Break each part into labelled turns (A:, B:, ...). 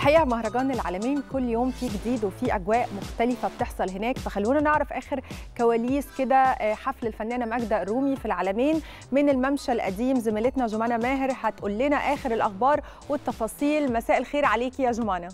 A: الحقيقه مهرجان العالمين كل يوم فيه جديد وفيه اجواء مختلفه بتحصل هناك فخلونا نعرف اخر كواليس كده حفل الفنانه ماجده الرومي في العالمين من الممشى القديم زميلتنا جمانه ماهر هتقول لنا اخر الاخبار والتفاصيل مساء الخير عليكي يا جمانه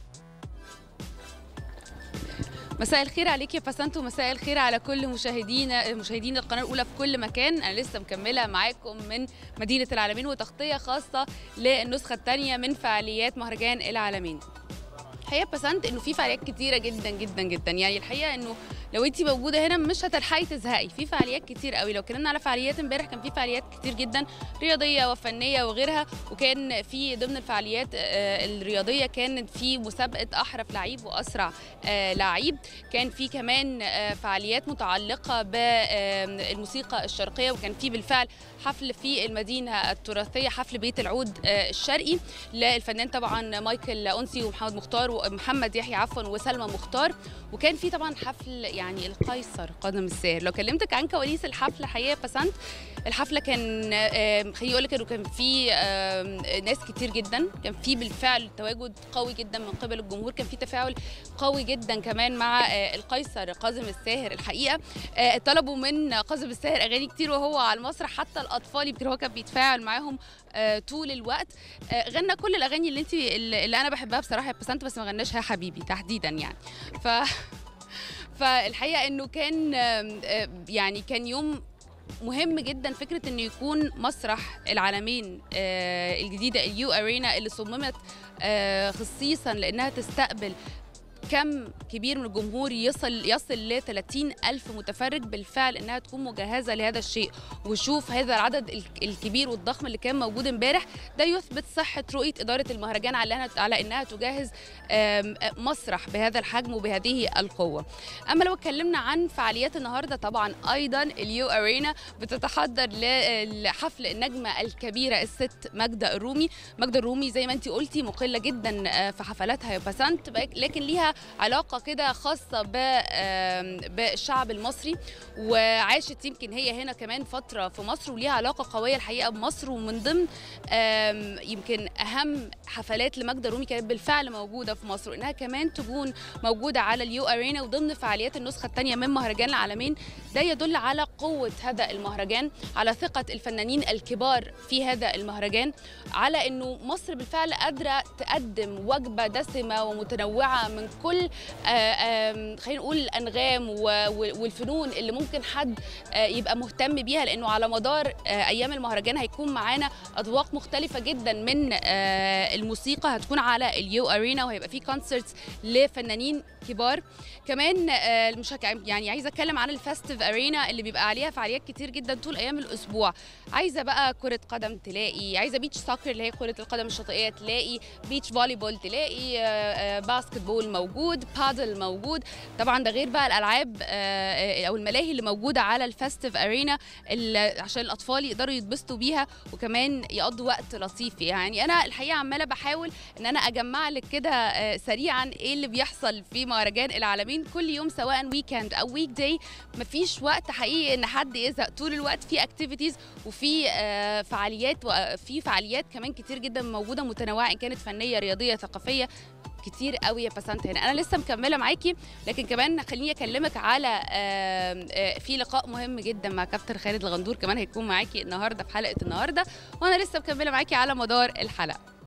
B: مساء الخير عليك يا باسنتو مساء الخير على كل مشاهدينا مشاهدين القناه الاولى في كل مكان انا لسه مكمله معاكم من مدينه العالمين وتغطيه خاصه للنسخه الثانيه من فعاليات مهرجان العالمين الحقيقه بسنت انه في فعاليات كتيره جدا جدا جدا يعني الحقيقه انه لو انت موجوده هنا مش هتلحقي تزهقي في فعاليات كتير قوي لو اتكلمنا على فعاليات امبارح كان في فعاليات كتير جدا رياضيه وفنيه وغيرها وكان في ضمن الفعاليات الرياضيه كانت في مسابقه احرف لعيب واسرع لعيب كان في كمان فعاليات متعلقه بالموسيقى الشرقيه وكان في بالفعل حفل في المدينه التراثيه حفل بيت العود الشرقي للفنان طبعا مايكل انسي ومحمد مختار ومحمد يحيى عفوا وسلمى مختار وكان في طبعا حفل يعني القيصر قدم الساهر لو كلمتك عن كواليس الحفله حقيقه بسنت الحفله كان خليني اقول لك انه كان في ناس كتير جدا كان في بالفعل تواجد قوي جدا من قبل الجمهور كان في تفاعل قوي جدا كمان مع القيصر قاسم الساهر الحقيقه طلبوا من قاسم الساهر اغاني كتير وهو على المسرح حتى الاطفال يمكن هو كان بيتفاعل معاهم طول الوقت غنى كل الاغاني اللي انت اللي انا بحبها بصراحه يا بسنت بس ما غناش يا حبيبي تحديدا يعني ف فالحقيقه انه كان يعني كان يوم مهم جدا فكره انه يكون مسرح العالمين الجديده اليو ارينا اللي صممت خصيصا لانها تستقبل كم كبير من الجمهور يصل يصل ل 30 ألف متفرج بالفعل إنها تكون مجهزة لهذا الشيء وشوف هذا العدد الكبير والضخم اللي كان موجود امبارح ده يثبت صحة رؤية إدارة المهرجان على على إنها تجهز مسرح بهذا الحجم وبهذه القوة أما لو اتكلمنا عن فعاليات النهاردة طبعا أيضا اليو أرينا بتتحضر لحفل النجمة الكبيرة الست ماجدة الرومي ماجدة الرومي زي ما أنت قلتي مقلة جدا في حفلاتها يا بسنت لكن ليها علاقة كده خاصة بالشعب المصري وعاشت يمكن هي هنا كمان فترة في مصر وليها علاقة قوية الحقيقة بمصر ومن ضمن يمكن أهم حفلات لماجدة رومي كانت بالفعل موجودة في مصر وإنها كمان تكون موجودة على اليو أرينا وضمن فعاليات النسخة الثانية من مهرجان العالمين ده يدل على قوة هذا المهرجان على ثقة الفنانين الكبار في هذا المهرجان على إنه مصر بالفعل قادرة تقدم وجبة دسمة ومتنوعة من كل خلينا نقول الانغام والفنون اللي ممكن حد يبقى مهتم بيها لانه على مدار ايام المهرجان هيكون معانا اذواق مختلفه جدا من الموسيقى هتكون على اليو ارينا وهيبقى في كونسرتس لفنانين كبار كمان مش يعني عايزه اتكلم عن الفستيف ارينا اللي بيبقى عليها فعاليات كتير جدا طول ايام الاسبوع عايزه بقى كره قدم تلاقي عايزه بيتش سوكر اللي هي كره القدم الشاطئيه تلاقي بيتش فولي بول تلاقي باسكت بول موجود بادل موجود طبعا ده غير بقى الالعاب او الملاهي اللي موجوده على الفستيف ارينا عشان الاطفال يقدروا يتبسطوا بيها وكمان يقضوا وقت لطيف يعني انا الحقيقه عماله بحاول ان انا اجمع لك كده سريعا ايه اللي بيحصل في مهرجان العالمين كل يوم سواء ويكند او ويك داي مفيش وقت حقيقي ان حد يزهق طول الوقت في اكتيفيتيز وفي فعاليات وفي فعاليات كمان كتير جدا موجوده متنوعه ان كانت فنيه رياضيه ثقافيه كتير قوي يا بسنت هنا انا لسه مكمله معاكي لكن كمان خليني اكلمك على في لقاء مهم جدا مع كابتن خالد الغندور كمان هيكون معاكي النهارده في حلقه النهارده وانا لسه مكمله معاكي على مدار الحلقه